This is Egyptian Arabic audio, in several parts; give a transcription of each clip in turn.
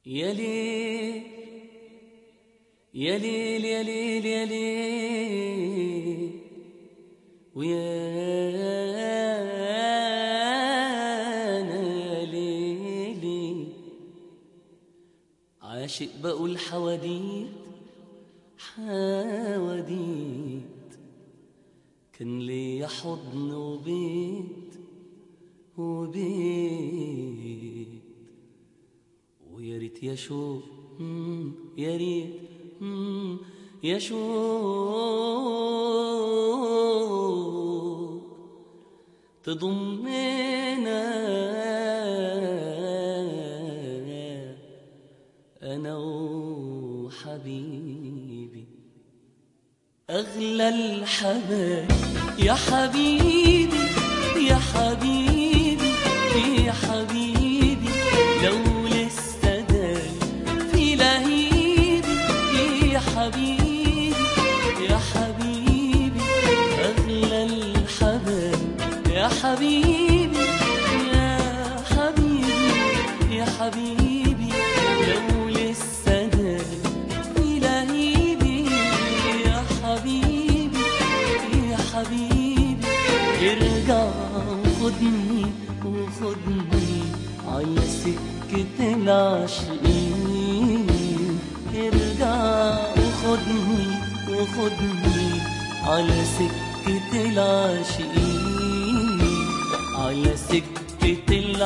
يا ليل يا ليل يا ليل يا ليل ويا أنا يا ليلي عاشق بقول حواديت حواديت كان ليا حضن وبيت وبيت ويا ريت يا شوق مم، يا ريت مم، يا شوق تضمنا انا وحبيبي اغلى الحبايب يا حبيبي يا حبيبي يا حبيبي لو لسه دايم في لهيبي يا حبيبي يا حبيبي اغلى الحبايب يا حبيبي يا حبيبي يا حبيبي لو لسه دايم في لهيبي يا حبيبي يا حبيبي ارجع وخدني وخدني على سكة العاشقين ارجع وخدني وخدني على سكة العاشقين على سكة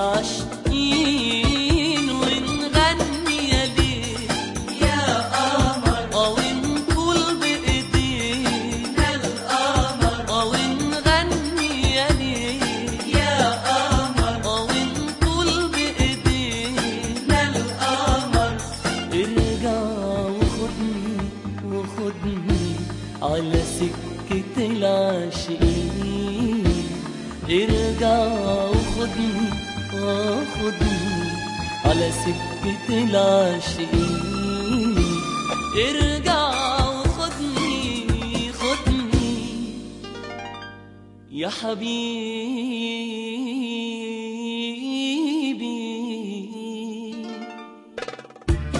العاشقين ونغني يا ليل يا قمر أو نقول بإيدينا القمر أو نغني يا ليل يا قمر أو نقول بإيدينا القمر ارجع وخدني وخدني على سكة العاشقين ارجع وخدني وخدني على سكة العاشقين ارجع وخدني خدني يا حبيبي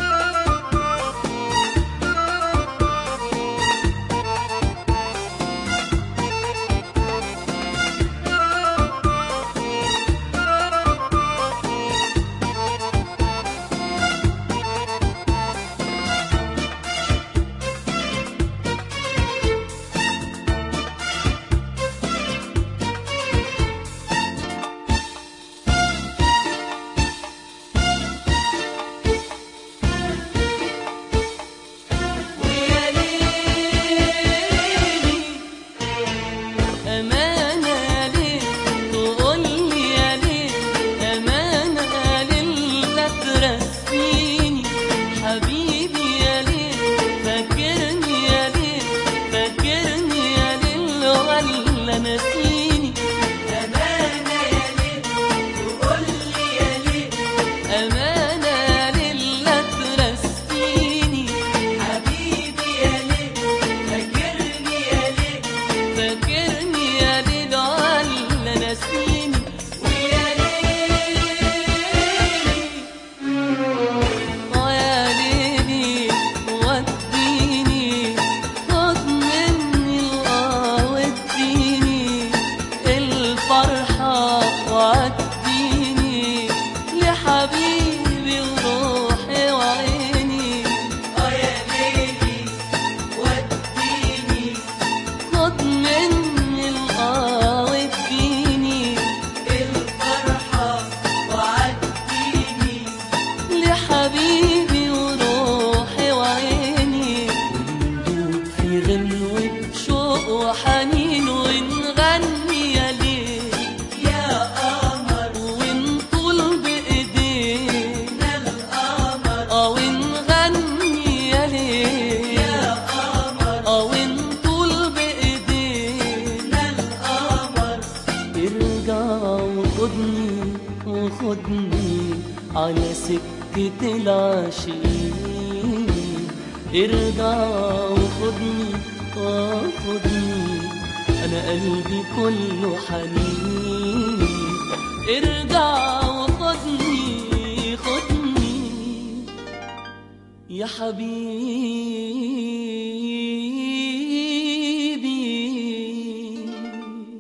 ويا ليلي أمانة ليه تقول لي يا ليه أمانة ليه لا ترسيني حبيبي يا ليه فاكرني يا ليه فاكرني يا ليه ولا نسيني أمانة يا ليه تقول لي يا ليه أمانة ليه لا ترسيني حبيبي يا ليه فاكرني يا ليه فاكرني يا ليل ولا ناسيني ويا ليلي ويا ليلي وديني خد مني القى وديني الفرحة وعديني لحبيبي وروحي وعيني اه يا ليلي وديني خد مني القى واديني الفرحة وعديني لحبيبي وروحي وعيني وندوب في غنوة شوق وحنين ونغني يا ليل يا قمر ونطول بإيدينا القمر أو نغني يا ليل يا قمر أو نطول بإيدينا القمر ارجع وخدني وخدني على سكة العاشقين ارجع وخدني وخدني انا قلبي كله حنين ارجع وخدني خدني يا حبيبي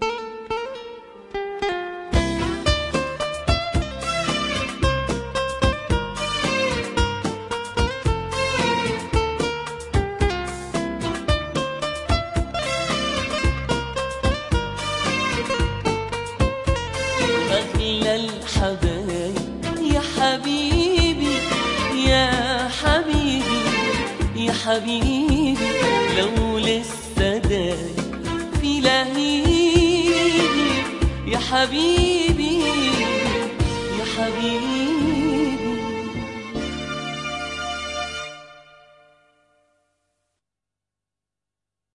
أغلى الحبايب يا حبيبي يا حبيبي يا حبيبي لو لسه دايب في لهيبي يا حبيبي يا حبيبي